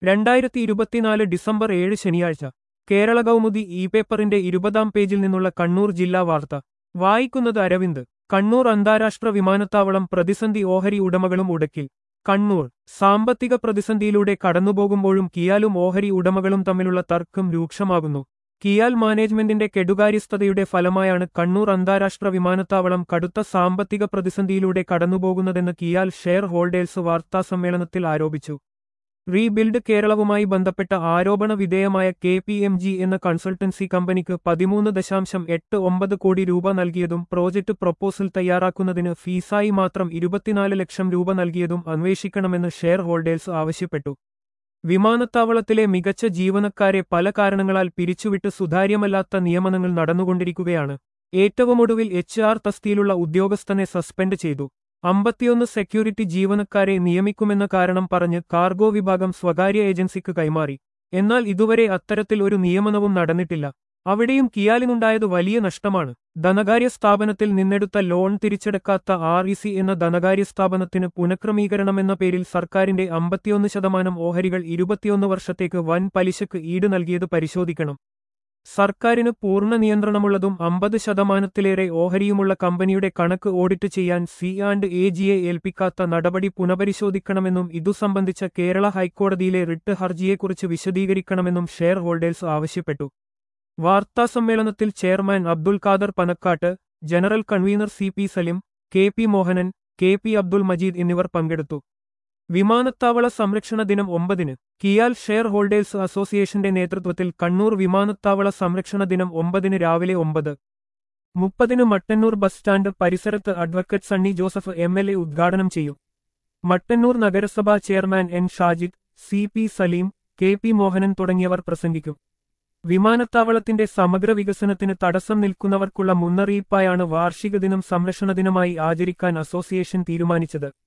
രണ്ടായിരത്തി ഇരുപത്തിനാല് ഡിസംബർ ഏഴ് ശനിയാഴ്ച കേരള കൗമുദി ഇ പേപ്പറിന്റെ ഇരുപതാം പേജിൽ നിന്നുള്ള കണ്ണൂർ ജില്ലാ വാർത്ത വായിക്കുന്നത് അരവിന്ദ് കണ്ണൂർ അന്താരാഷ്ട്ര വിമാനത്താവളം പ്രതിസന്ധി ഓഹരി ഉടമകളും ഉടക്കിൽ കണ്ണൂർ സാമ്പത്തിക പ്രതിസന്ധിയിലൂടെ കടന്നുപോകുമ്പോഴും കിയാലും ഓഹരി ഉടമകളും തമ്മിലുള്ള തർക്കം രൂക്ഷമാകുന്നു കിയാൽ മാനേജ്മെന്റിന്റെ കെടുകാര്യസ്ഥതയുടെ ഫലമായാണ് കണ്ണൂർ അന്താരാഷ്ട്ര വിമാനത്താവളം കടുത്ത സാമ്പത്തിക പ്രതിസന്ധിയിലൂടെ കടന്നുപോകുന്നതെന്ന് കിയാൽ ഷെയർ ഹോൾഡേഴ്സ് വാർത്താസമ്മേളനത്തിൽ ആരോപിച്ചു റീബിൽഡ് കേരളവുമായി ബന്ധപ്പെട്ട ആരോപണ വിധേയമായ കെ പി എം ജി എന്ന കൺസൾട്ടൻസി കമ്പനിക്ക് പതിമൂന്ന് ദശാംശം എട്ട് ഒമ്പത് കോടി രൂപ നൽകിയതും പ്രോജക്ട് പ്രൊപ്പോസൽ തയ്യാറാക്കുന്നതിന് ഫീസായി മാത്രം ഇരുപത്തിനാല് ലക്ഷം രൂപ നൽകിയതും അന്വേഷിക്കണമെന്ന് ഷെയർ ഹോൾഡേഴ്സ് ആവശ്യപ്പെട്ടു വിമാനത്താവളത്തിലെ മികച്ച ജീവനക്കാരെ പല കാരണങ്ങളാൽ പിരിച്ചുവിട്ട് സുതാര്യമല്ലാത്ത നിയമനങ്ങൾ നടന്നുകൊണ്ടിരിക്കുകയാണ് ഏറ്റവുമൊടുവിൽ എച്ച് ആർ തസ്തിയിലുള്ള ഉദ്യോഗസ്ഥനെ സസ്പെൻഡ് ചെയ്തു അമ്പത്തിയൊന്ന് സെക്യൂരിറ്റി ജീവനക്കാരെ നിയമിക്കുമെന്ന കാരണം പറഞ്ഞ് കാർഗോ വിഭാഗം സ്വകാര്യ ഏജൻസിക്ക് കൈമാറി എന്നാൽ ഇതുവരെ അത്തരത്തിൽ ഒരു നിയമനവും നടന്നിട്ടില്ല അവിടെയും കിയാലിനുണ്ടായത് വലിയ നഷ്ടമാണ് ധനകാര്യ സ്ഥാപനത്തിൽ നിന്നെടുത്ത ലോൺ തിരിച്ചെടുക്കാത്ത ആർ ഇ സി എന്ന ധനകാര്യ സ്ഥാപനത്തിന് പുനഃക്രമീകരണമെന്ന പേരിൽ സർക്കാരിന്റെ അമ്പത്തിയൊന്ന് ശതമാനം ഓഹരികൾ ഇരുപത്തിയൊന്ന് വർഷത്തേക്ക് വൻ പലിശക്ക് ഈട് നൽകിയത് പരിശോധിക്കണം സർക്കാരിന് പൂർണ്ണ നിയന്ത്രണമുള്ളതും അമ്പത് ശതമാനത്തിലേറെ ഓഹരിയുമുള്ള കമ്പനിയുടെ കണക്ക് ഓഡിറ്റ് ചെയ്യാൻ സി ആൻഡ് എ ജിയെ ഏൽപ്പിക്കാത്ത നടപടി പുനഃപരിശോധിക്കണമെന്നും ഇതു സംബന്ധിച്ച കേരള ഹൈക്കോടതിയിലെ റിട്ട് ഹർജിയെക്കുറിച്ച് വിശദീകരിക്കണമെന്നും ഷെയർ ഹോൾഡേഴ്സ് ആവശ്യപ്പെട്ടു വാർത്താസമ്മേളനത്തിൽ chairman Abdul Khader Panakkad general convener C P Salim K P Mohanan K P Abdul Majeed എന്നിവർ പങ്കെടുത്തു വിമാനത്താവള സംരക്ഷണ ദിനം ഒമ്പതിന് കിയാൽ ഷെയർ ഹോൾഡേഴ്സ് അസോസിയേഷന്റെ നേതൃത്വത്തിൽ കണ്ണൂർ വിമാനത്താവള സംരക്ഷണ ദിനം ഒമ്പതിന് രാവിലെ ഒമ്പത് മുപ്പതിന് മട്ടന്നൂർ ബസ് സ്റ്റാൻഡ് പരിസരത്ത് advocate Sunny Joseph M L A ഉദ്ഘാടനം ചെയ്യും മട്ടന്നൂർ നഗരസഭാ chairman N Shajid C P Saleem K P Mohanan തുടങ്ങിയവർ പ്രസംഗിക്കും വിമാനത്താവളത്തിന്റെ സമഗ്ര വികസനത്തിന് തടസ്സം നിൽക്കുന്നവർക്കുള്ള മുന്നറിയിപ്പായാണ് വാർഷിക ദിനം സംരക്ഷണ ദിനമായി ആചരിക്കാൻ അസോസിയേഷൻ തീരുമാനിച്ചത്